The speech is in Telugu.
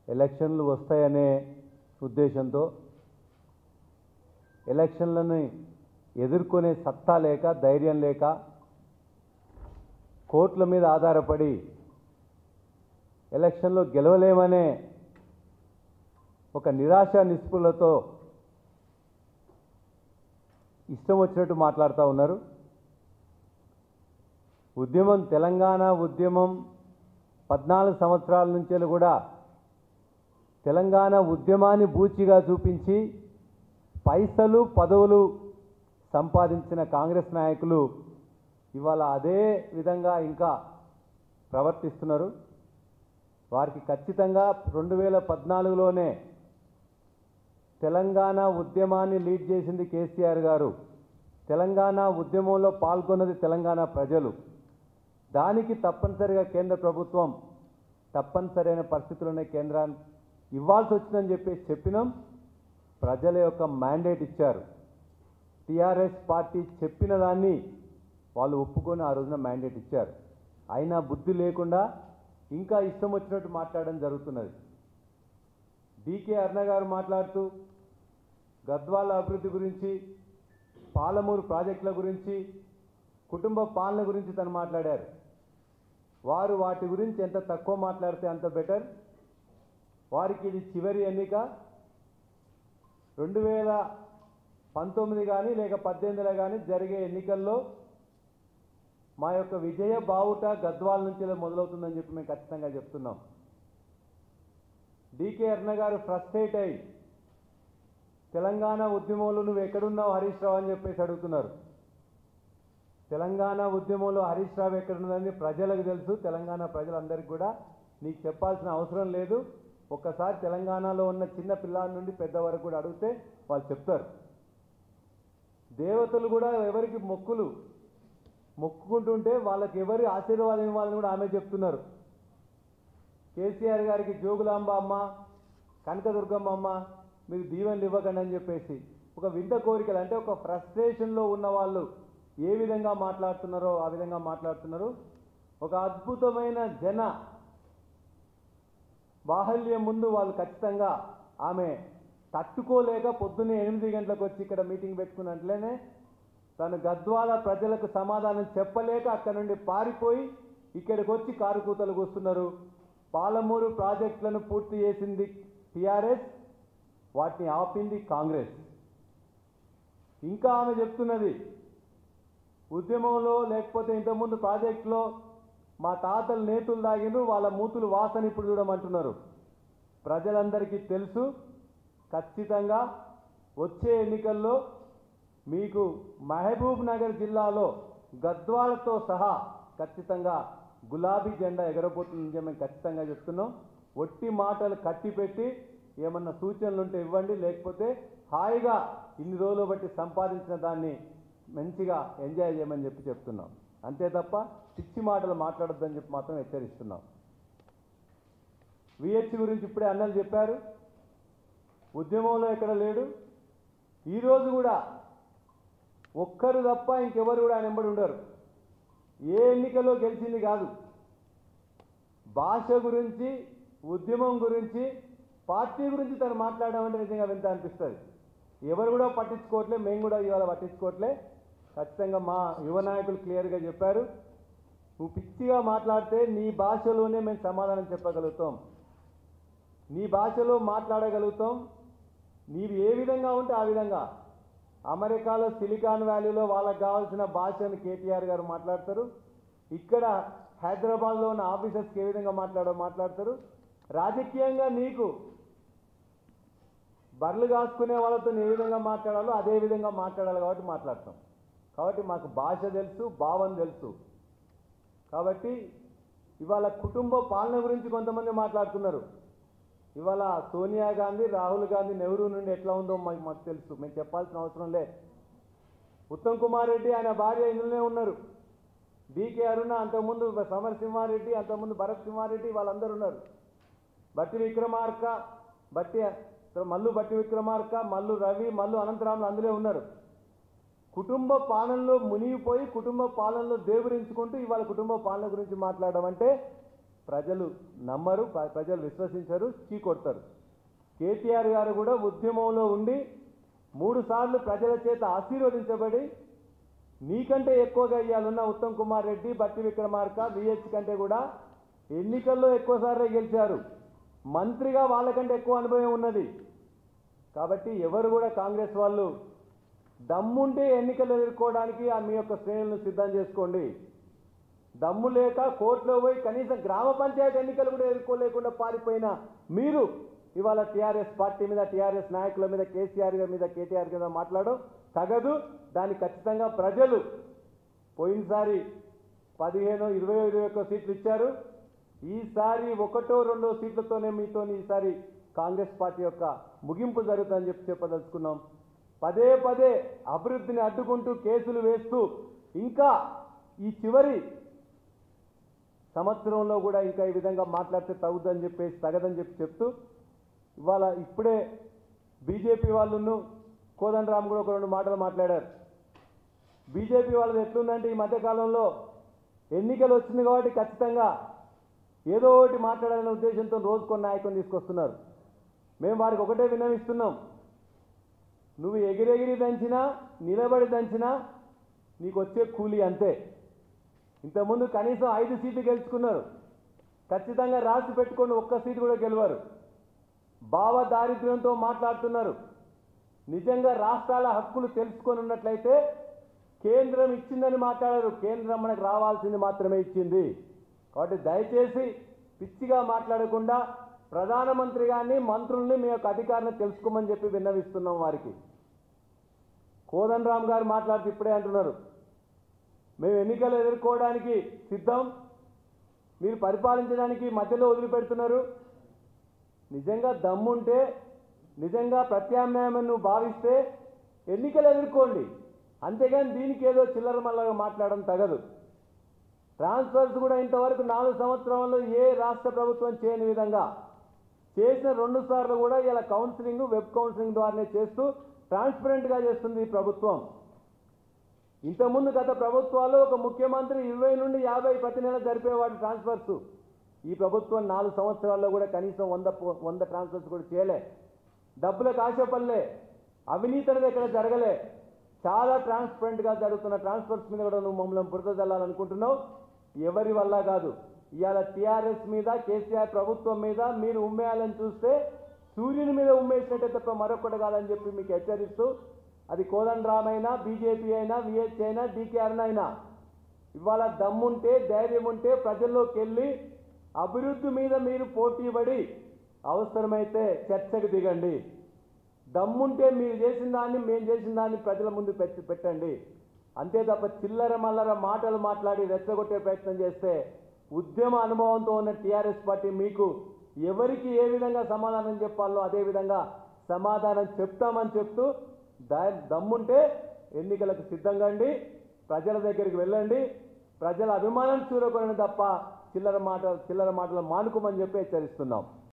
ఎలక్షన్లు వస్తాయనే ఉద్దేశంతో ఎలక్షన్లను ఎదుర్కొనే సత్తా లేక ధైర్యం లేక కోర్టుల మీద ఆధారపడి ఎలక్షన్లో గెలవలేమనే ఒక నిరాశ నిస్పృహలతో ఇష్టం వచ్చినట్టు మాట్లాడుతూ ఉన్నారు ఉద్యమం తెలంగాణ ఉద్యమం పద్నాలుగు సంవత్సరాల నుంచి కూడా తెలంగాణ ఉద్యమాన్ని బూచిగా చూపించి పైసలు పదవులు సంపాదించిన కాంగ్రెస్ నాయకులు ఇవాళ అదే విధంగా ఇంకా ప్రవర్తిస్తున్నారు వారికి ఖచ్చితంగా రెండు వేల పద్నాలుగులోనే తెలంగాణ ఉద్యమాన్ని లీడ్ చేసింది కేసీఆర్ గారు తెలంగాణ ఉద్యమంలో పాల్గొన్నది తెలంగాణ ప్రజలు దానికి తప్పనిసరిగా కేంద్ర ప్రభుత్వం తప్పనిసరైన పరిస్థితుల్లోనే కేంద్రాన్ని ఇవ్వాల్సి వచ్చిందని చెప్పేసి చెప్పినాం ప్రజల యొక్క మ్యాండేట్ ఇచ్చారు టీఆర్ఎస్ పార్టీ చెప్పిన దాన్ని వాళ్ళు ఒప్పుకొని ఆ రోజున మ్యాండేట్ ఇచ్చారు అయినా బుద్ధి లేకుండా ఇంకా ఇష్టం వచ్చినట్టు మాట్లాడడం జరుగుతున్నది డీకే అరుణ గారు మాట్లాడుతూ గద్వాల అభివృద్ధి గురించి పాలమూరు ప్రాజెక్టుల గురించి కుటుంబ పాలన గురించి తను మాట్లాడారు వారు వాటి గురించి ఎంత తక్కువ మాట్లాడితే అంత బెటర్ వారికి ఇది చివరి ఎన్నిక రెండు వేల పంతొమ్మిది కానీ లేక పద్దెనిమిదిలో కానీ జరిగే ఎన్నికల్లో మా యొక్క విజయ బావుట గద్వాల నుంచి మొదలవుతుందని చెప్పి మేము ఖచ్చితంగా చెప్తున్నాం డీకే అరుణ గారు ఫ్రస్ట్రేట్ అయి తెలంగాణ ఉద్యమంలో నువ్వు ఎక్కడున్నావు హరీష్ రావు అని చెప్పేసి అడుగుతున్నారు తెలంగాణ ఉద్యమంలో హరీష్ రావు ఎక్కడున్నదని ప్రజలకు తెలుసు తెలంగాణ ప్రజలందరికీ కూడా నీకు చెప్పాల్సిన అవసరం లేదు ఒక్కసారి తెలంగాణలో ఉన్న చిన్న పిల్లల నుండి పెద్ద వరకు కూడా అడిగితే వాళ్ళు చెప్తారు దేవతలు కూడా ఎవరికి మొక్కులు మొక్కుకుంటుంటే వాళ్ళకి ఎవరి ఆశీర్వాదం ఇవ్వాలని కూడా ఆమె చెప్తున్నారు కేసీఆర్ గారికి జోగులాంబ అమ్మ కనకదుర్గమ్మ అమ్మ మీరు దీవెనలు ఇవ్వకండి అని చెప్పేసి ఒక వింత కోరికలు అంటే ఒక ఫ్రస్ట్రేషన్లో ఉన్న వాళ్ళు ఏ విధంగా మాట్లాడుతున్నారో ఆ విధంగా మాట్లాడుతున్నారు ఒక అద్భుతమైన జన బాహల్యం ముందు వాళ్ళు ఖచ్చితంగా ఆమె తట్టుకోలేక పొద్దున్నే ఎనిమిది గంటలకు వచ్చి ఇక్కడ మీటింగ్ పెట్టుకున్నట్లేనే తను గద్వాల ప్రజలకు సమాధానం చెప్పలేక అక్కడ నుండి పారిపోయి ఇక్కడికి వచ్చి కారు కూతలు కూస్తున్నారు పాలమూరు ప్రాజెక్టులను పూర్తి చేసింది టీఆర్ఎస్ వాటిని ఆపింది కాంగ్రెస్ ఇంకా ఆమె చెప్తున్నది ఉద్యమంలో లేకపోతే ఇంతకుముందు ప్రాజెక్టులో మా తాతలు నేతులు దాగిను వాళ్ళ మూతులు వాసన ఇప్పుడు చూడమంటున్నారు ప్రజలందరికీ తెలుసు ఖచ్చితంగా వచ్చే ఎన్నికల్లో మీకు మహబూబ్ నగర్ జిల్లాలో గద్వాలతో సహా ఖచ్చితంగా గులాబీ జెండా ఎగరబోతుందని మేము ఖచ్చితంగా చెప్తున్నాం ఒట్టి మాటలు కట్టిపెట్టి ఏమన్నా సూచనలు ఉంటే ఇవ్వండి లేకపోతే హాయిగా ఇన్ని రోజులు బట్టి సంపాదించిన దాన్ని మంచిగా ఎంజాయ్ చేయమని చెప్పి చెప్తున్నాం అంతే తప్ప పిచ్చి మాటలు మాట్లాడొద్దని చెప్పి మాత్రం హెచ్చరిస్తున్నాం విహెచ్ గురించి ఇప్పుడే అన్నలు చెప్పారు ఉద్యమంలో ఎక్కడ లేడు ఈరోజు కూడా ఒక్కరు తప్ప ఇంకెవరు కూడా ఆయన వెంబడి ఉండరు ఏ ఎన్నికలో గెలిచింది కాదు భాష గురించి ఉద్యమం గురించి పార్టీ గురించి తను మాట్లాడమంటే నిజంగా వింత అనిపిస్తుంది ఎవరు కూడా పట్టించుకోవట్లే మేము కూడా ఇవాళ పట్టించుకోవట్లే ఖచ్చితంగా మా యువ నాయకులు క్లియర్గా చెప్పారు నువ్వు పిచ్చిగా మాట్లాడితే నీ భాషలోనే మేము సమాధానం చెప్పగలుగుతాం నీ భాషలో మాట్లాడగలుగుతాం నీవు ఏ విధంగా ఉంటే ఆ విధంగా అమెరికాలో సిలికాన్ వ్యాలీలో వాళ్ళకి కావాల్సిన భాషను కేటీఆర్ గారు మాట్లాడతారు ఇక్కడ హైదరాబాద్లో ఉన్న ఆఫీసర్స్కి ఏ విధంగా మాట్లాడో మాట్లాడతారు రాజకీయంగా నీకు బర్లు కాసుకునే వాళ్ళతో ఏ విధంగా మాట్లాడాలో అదే విధంగా మాట్లాడాలి కాబట్టి మాట్లాడతాం కాబట్టి మాకు భాష తెలుసు భావం తెలుసు కాబట్టి ఇవాళ కుటుంబ పాలన గురించి కొంతమంది మాట్లాడుతున్నారు ఇవాళ సోనియా గాంధీ రాహుల్ గాంధీ నెహ్రూ నుండి ఎట్లా ఉందో మాకు మాకు తెలుసు మేము చెప్పాల్సిన అవసరం లే ఉత్తమ్ కుమార్ రెడ్డి ఆయన భార్య ఇందులోనే ఉన్నారు డీకే అరుణ అంతకుముందు సమర్ సింహారెడ్డి అంతకుముందు భరత్ సింహారెడ్డి వాళ్ళందరూ ఉన్నారు బట్టి విక్రమార్క బట్టి మల్లు బట్టి విక్రమార్క మల్లు రవి మల్లు అనంతరాములు అందులో ఉన్నారు కుటుంబ పాలనలో మునిగిపోయి కుటుంబ పాలనలో దేవురించుకుంటూ ఇవాళ కుటుంబ పాలన గురించి మాట్లాడడం అంటే ప్రజలు నమ్మరు ప్ర- ప్రజలు విశ్వసించరు చీ కొడతారు కేటీఆర్ గారు కూడా ఉద్యమంలో ఉండి మూడు సార్లు ప్రజల చేత ఆశీర్వదించబడి నీకంటే ఎక్కువగా ఇవాళున్న ఉత్తమ్ కుమార్ రెడ్డి బట్టి విక్రమార్క విహెచ్ కంటే కూడా ఎన్నికల్లో ఎక్కువసార్లు గెలిచారు మంత్రిగా వాళ్ళకంటే ఎక్కువ అనుభవం ఉన్నది కాబట్టి ఎవరు కూడా కాంగ్రెస్ వాళ్ళు దమ్ముంటే ఎన్నికలు ఎదుర్కోవడానికి ఆ మీ యొక్క శ్రేణులను సిద్ధం చేసుకోండి దమ్ము లేక కోర్టులో పోయి కనీసం గ్రామ పంచాయతీ ఎన్నికలు కూడా ఎదుర్కోలేకుండా పారిపోయిన మీరు ఇవాళ టీఆర్ఎస్ పార్టీ మీద టీఆర్ఎస్ నాయకుల మీద కేసీఆర్ గారి మీద కేటీఆర్ మీద మాట్లాడడం తగదు దాన్ని ఖచ్చితంగా ప్రజలు పోయినసారి పదిహేను ఇరవై ఇరవై ఒక్క సీట్లు ఇచ్చారు ఈసారి ఒకటో రెండో సీట్లతోనే మీతో ఈసారి కాంగ్రెస్ పార్టీ యొక్క ముగింపు జరుగుతుందని చెప్పి చెప్పదలుచుకున్నాం పదే పదే అభివృద్ధిని అడ్డుకుంటూ కేసులు వేస్తూ ఇంకా ఈ చివరి సంవత్సరంలో కూడా ఇంకా ఈ విధంగా మాట్లాడితే తగ్గుదని చెప్పేసి తగదని చెప్పి చెప్తూ ఇవాళ ఇప్పుడే బీజేపీ వాళ్ళను కోదండరామ్ కూడా ఒక రెండు మాటలు మాట్లాడారు బీజేపీ వాళ్ళది ఎట్లుందంటే ఈ మధ్యకాలంలో ఎన్నికలు వచ్చింది కాబట్టి ఖచ్చితంగా ఏదో ఒకటి మాట్లాడాలనే ఉద్దేశంతో రోజు కొన్ని నాయకులను తీసుకొస్తున్నారు మేము వారికి ఒకటే విన్నవిస్తున్నాం నువ్వు ఎగిరెగిరి దంచినా నిలబడి దంచినా నీకు వచ్చే కూలీ అంతే ఇంతకుముందు కనీసం ఐదు సీట్లు గెలుచుకున్నారు ఖచ్చితంగా రాసి పెట్టుకొని ఒక్క సీటు కూడా గెలవరు భావ దారిద్ర్యంతో మాట్లాడుతున్నారు నిజంగా రాష్ట్రాల హక్కులు తెలుసుకొని ఉన్నట్లయితే కేంద్రం ఇచ్చిందని మాట్లాడారు కేంద్రం మనకు రావాల్సింది మాత్రమే ఇచ్చింది కాబట్టి దయచేసి పిచ్చిగా మాట్లాడకుండా ప్రధానమంత్రి గారిని మంత్రుల్ని మీ యొక్క అధికారులను తెలుసుకోమని చెప్పి విన్నవిస్తున్నాం వారికి కోదండరామ్ గారు మాట్లాడుతూ ఇప్పుడే అంటున్నారు మేము ఎన్నికలు ఎదుర్కోవడానికి సిద్ధం మీరు పరిపాలించడానికి మధ్యలో వదిలిపెడుతున్నారు నిజంగా దమ్ముంటే నిజంగా ప్రత్యామ్నాయం నువ్వు భావిస్తే ఎన్నికలు ఎదుర్కోండి అంతేగాని దీనికి ఏదో చిల్లర మల్లగా మాట్లాడడం తగదు ట్రాన్స్ఫర్స్ కూడా ఇంతవరకు నాలుగు సంవత్సరాల్లో ఏ రాష్ట్ర ప్రభుత్వం చేయని విధంగా చేసిన రెండు సార్లు కూడా ఇలా కౌన్సిలింగ్ వెబ్ కౌన్సిలింగ్ ద్వారానే చేస్తూ ట్రాన్స్పరెంట్గా చేస్తుంది ఈ ప్రభుత్వం ఇంతకుముందు గత ప్రభుత్వాల్లో ఒక ముఖ్యమంత్రి ఇరవై నుండి యాభై ప్రతి నెల జరిపేవాడు ట్రాన్స్ఫర్స్ ఈ ప్రభుత్వం నాలుగు సంవత్సరాల్లో కూడా కనీసం వంద పో- వంద ట్రాన్స్ఫర్స్ కూడా చేయలే డబ్బులకు ఆశపడలే అవినీతి అనేది ఎక్కడ జరగలే చాలా ట్రాన్స్పరెంట్గా జరుగుతున్న ట్రాన్స్ఫర్స్ మీద కూడా నువ్వు మమ్మల్ని బురద జల్లాలనుకుంటున్నావు ఎవరి వల్ల కాదు ఇవాళ టీఆర్ఎస్ మీద కేసీఆర్ ప్రభుత్వం మీద మీరు ఉమ్మేయాలని చూస్తే సూర్యుని మీద ఉమ్మేసినట్టే తప్ప మరొకటి కాదని చెప్పి మీకు హెచ్చరిస్తూ అది కోదండరామైనా బీజేపీ అయినా విహెచ్ అయినా డీకేఆర్ అయినా ఇవాళ దమ్ముంటే ధైర్యం ఉంటే ప్రజల్లోకి వెళ్ళి అభివృద్ధి మీద మీరు పోటీ పడి అవసరమైతే చర్చకు దిగండి దమ్ముంటే మీరు చేసిన దాన్ని మేము చేసిన దాన్ని ప్రజల ముందు పెట్టి పెట్టండి అంతే తప్ప చిల్లర మల్లర మాటలు మాట్లాడి రెచ్చగొట్టే ప్రయత్నం చేస్తే ఉద్యమ అనుభవంతో ఉన్న టీఆర్ఎస్ పార్టీ మీకు ఎవరికి ఏ విధంగా సమాధానం చెప్పాలో అదే విధంగా సమాధానం చెప్తామని చెప్తూ దా దమ్ముంటే ఎన్నికలకు సిద్ధంగా అండి ప్రజల దగ్గరికి వెళ్ళండి ప్రజల అభిమానం చూరకొనని తప్ప చిల్లర మాట చిల్లర మాటలు మానుకోమని చెప్పి హెచ్చరిస్తున్నాం